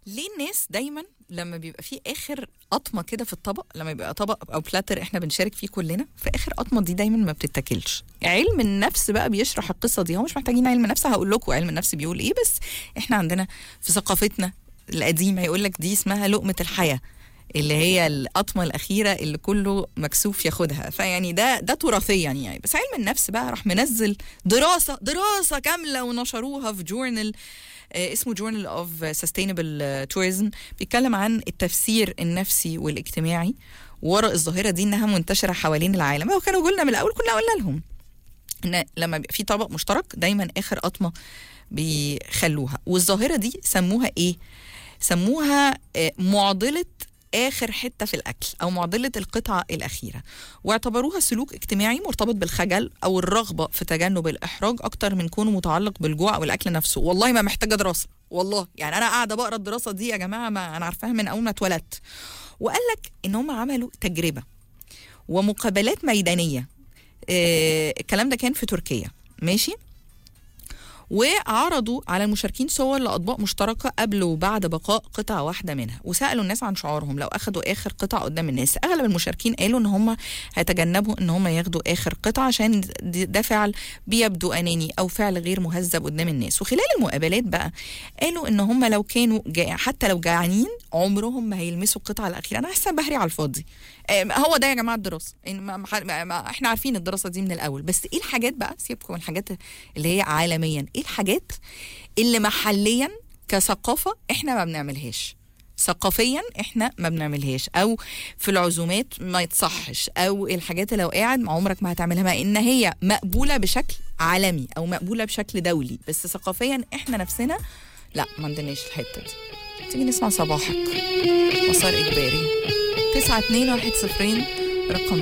ليه الناس دايما لما بيبقى في اخر قطمه كده في الطبق لما بيبقى طبق او بلاتر احنا بنشارك فيه كلنا في اخر قطمه دي دايما ما بتتاكلش علم النفس بقى بيشرح القصه دي هو مش محتاجين علم نفس هقول لكم علم النفس بيقول ايه بس احنا عندنا في ثقافتنا القديمه يقول لك دي اسمها لقمه الحياه اللي هي القطمه الاخيره اللي كله مكسوف ياخدها فيعني ده ده تراثيا يعني بس علم النفس بقى راح منزل دراسه دراسه كامله ونشروها في جورنال آه، اسمه جورنال اوف سستينبل توريزم بيتكلم عن التفسير النفسي والاجتماعي وراء الظاهره دي انها منتشره حوالين العالم هو كانوا قلنا من الاول كنا قلنا لهم ان لما بيبقى في طبق مشترك دايما اخر قطمه بيخلوها والظاهره دي سموها ايه سموها آه، معضله اخر حته في الاكل او معضله القطعه الاخيره واعتبروها سلوك اجتماعي مرتبط بالخجل او الرغبه في تجنب الاحراج اكتر من كونه متعلق بالجوع او الاكل نفسه والله ما محتاجه دراسه والله يعني انا قاعده بقرا الدراسه دي يا جماعه ما انا عارفاها من اول ما اتولدت وقال لك ان هم عملوا تجربه ومقابلات ميدانيه آه الكلام ده كان في تركيا ماشي وعرضوا على المشاركين صور لاطباق مشتركه قبل وبعد بقاء قطعه واحده منها وسالوا الناس عن شعورهم لو اخذوا اخر قطعه قدام الناس اغلب المشاركين قالوا ان هم هيتجنبوا ان هم ياخدوا اخر قطعه عشان د- ده فعل بيبدو اناني او فعل غير مهذب قدام الناس وخلال المقابلات بقى قالوا ان هم لو كانوا جا حتى لو جعانين عمرهم ما هيلمسوا القطعه الاخيره انا حاسه بهري على الفاضي آه، هو ده يا جماعه الدراسه إن ما ما- ما ما احنا عارفين الدراسه دي من الاول بس ايه الحاجات بقى سيبكم من الحاجات اللي هي عالميا ايه الحاجات اللي محليا كثقافه احنا ما بنعملهاش ثقافيا احنا ما بنعملهاش او في العزومات ما يتصحش او الحاجات اللي لو قاعد عمرك ما هتعملها مع ان هي مقبوله بشكل عالمي او مقبوله بشكل دولي بس ثقافيا احنا نفسنا لا ما عندناش الحته دي تيجي نسمع صباحك مسار اجباري 9 2 1 0 رقم